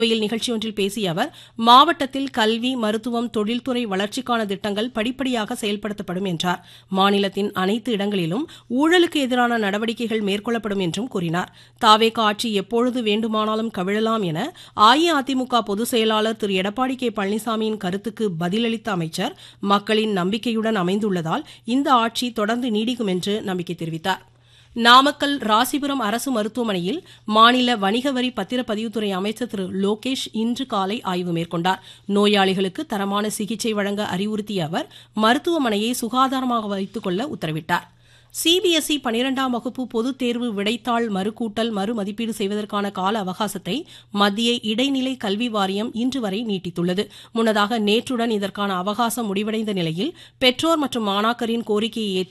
கோவையில் நிகழ்ச்சியொன்றில் பேசிய அவர் மாவட்டத்தில் கல்வி மருத்துவம் தொழில்துறை வளர்ச்சிக்கான திட்டங்கள் படிப்படியாக செயல்படுத்தப்படும் என்றார் மாநிலத்தின் அனைத்து இடங்களிலும் ஊழலுக்கு எதிரான நடவடிக்கைகள் மேற்கொள்ளப்படும் என்றும் கூறினார் தாவேகா ஆட்சி எப்பொழுது வேண்டுமானாலும் கவிழலாம் என அஇஅதிமுக பொதுச் செயலாளர் திரு எடப்பாடி கே பழனிசாமியின் கருத்துக்கு பதிலளித்த அமைச்சர் மக்களின் நம்பிக்கையுடன் அமைந்துள்ளதால் இந்த ஆட்சி தொடர்ந்து நீடிக்கும் என்று நம்பிக்கை தெரிவித்தார் நாமக்கல் ராசிபுரம் அரசு மருத்துவமனையில் மாநில வணிக வரி பத்திரப்பதிவுத்துறை அமைச்சர் திரு லோகேஷ் இன்று காலை ஆய்வு மேற்கொண்டார் நோயாளிகளுக்கு தரமான சிகிச்சை வழங்க அறிவுறுத்திய அவர் மருத்துவமனையை சுகாதாரமாக வைத்துக் கொள்ள உத்தரவிட்டார் சிபிஎஸ்இ பனிரெண்டாம் வகுப்பு பொதுத் தேர்வு விடைத்தாள் மறுகூட்டல் மறுமதிப்பீடு செய்வதற்கான கால அவகாசத்தை மத்திய இடைநிலை கல்வி வாரியம் இன்று வரை நீட்டித்துள்ளது முன்னதாக நேற்றுடன் இதற்கான அவகாசம் முடிவடைந்த நிலையில் பெற்றோர் மற்றும் மாணாக்கரின் கோரிக்கையை ஏற்று